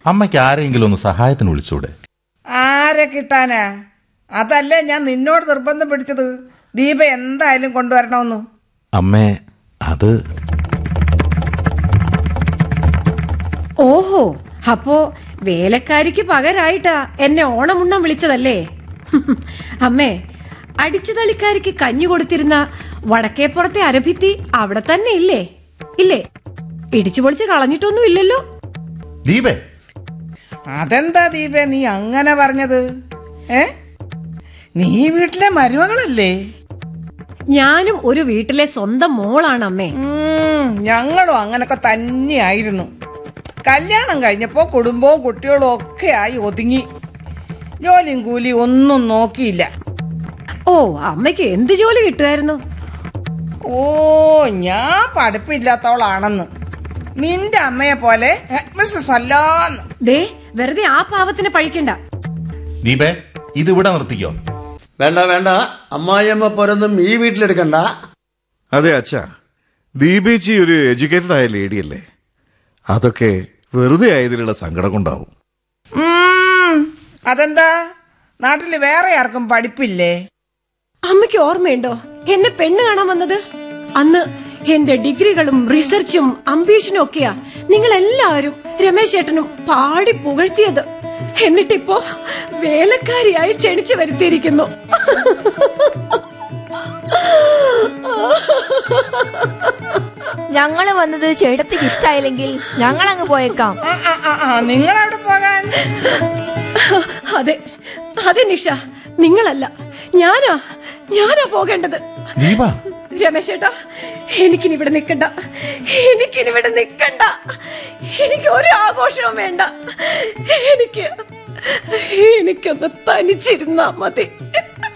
അമ്മയ്ക്ക് ആരെങ്കിലും ഒന്ന് സഹായത്തിന് വിളിച്ചൂടെ ആരെ കിട്ടാനാ അതല്ലേ ഞാൻ നിന്നോട് നിർബന്ധം പിടിച്ചത് ദീപ എന്തായാലും കൊണ്ടുവരണമെന്ന് അമ്മേ അത് ഓഹോ അപ്പോ വേലക്കാരിക്ക് പകരായിട്ടാ എന്നെ ഓണമുണ്ണം വിളിച്ചതല്ലേ അമ്മേ അടിച്ചുതളിക്കാരിക്ക് കഞ്ഞി കൊടുത്തിരുന്ന വടക്കേപ്പുറത്തെ അരഭിത്തി അവിടെ തന്നെ ഇല്ലേ ഇല്ലേ ഇടിച്ചു പൊളിച്ച് കളഞ്ഞിട്ടൊന്നും ഇല്ലല്ലോ ദീപേ അതെന്താ ദീപേ നീ അങ്ങനെ പറഞ്ഞത് ഏ നീ വീട്ടിലെ മരുമകളല്ലേ ഞാനും ഒരു വീട്ടിലെ സ്വന്തം മോളാണ് അമ്മേ ഉം, ഞങ്ങളും അങ്ങനൊക്കെ തന്നെയായിരുന്നു കല്യാണം കഴിഞ്ഞപ്പോ കുടുംബവും കുട്ടികളും ഒക്കെ ആയി ഒതുങ്ങി ജോലിയും കൂലിയും ഒന്നും നോക്കിയില്ല ഓ അമ്മയ്ക്ക് എന്ത് ജോലി കിട്ടുമായിരുന്നു ഓ ഞാൻ പഠിപ്പില്ലാത്തവളാണെന്ന് നിന്റെ അമ്മയെ പോലെ മിസ്സസ് അല്ലാന്ന് ദേ വെറുതെ ആ പാവത്തിനെ പഴിക്കണ്ട ദീപേ ഇത് ഇവിടെ നിർത്തിക്കോ വേണ്ട വേണ്ട അമ്മായിയമ്മ പോരൊന്നും ഈ വീട്ടിലെടുക്കണ്ട അതെ അച്ഛാ ദീപേച്ചി ഒരു എഡ്യൂക്കേറ്റഡ് ആയ ലേഡിയല്ലേ അതൊക്കെ വെറുതെ ആയതിലുള്ള സങ്കടം കൊണ്ടാവും ഉം, അതെന്താ നാട്ടില് വേറെ ആർക്കും പഠിപ്പില്ലേ അമ്മയ്ക്ക് ഓർമ്മയുണ്ടോ എന്നെ പെണ്ണ് കാണാൻ വന്നത് അന്ന് എന്റെ ഡിഗ്രികളും റിസർച്ചും അംബീഷനും ഒക്കെയാ നിങ്ങൾ എല്ലാവരും രമേശ് ഏട്ടനും പാടി പുകഴ്ത്തിയത് എന്നിട്ടിപ്പോ വേലക്കാരിയായി ക്ഷണിച്ചു വരുത്തിയിരിക്കുന്നു ഞങ്ങള് വന്നത് ചേട്ടത്തിക്ക് ഇഷ്ടായില്ലെങ്കിൽ ഞങ്ങൾ അങ്ങ് പോയേക്കാം ആ, ആ, ആ, ആ, നിങ്ങളവിടെ പോകാൻ അതെ അതെ നിഷ നിങ്ങളല്ല ഞാനാ ഞാനാ പോകേണ്ടത് ദീപ രമേശേട്ടാ എനിക്കിനി ഇവിടെ നിൽക്കണ്ട എനിക്കിനി ഇവിടെ നിൽക്കണ്ട എനിക്ക് ഒരു ആഘോഷവും വേണ്ട എനിക്ക് എനിക്കൊന്ന് തനിച്ചിരുന്നാ മതി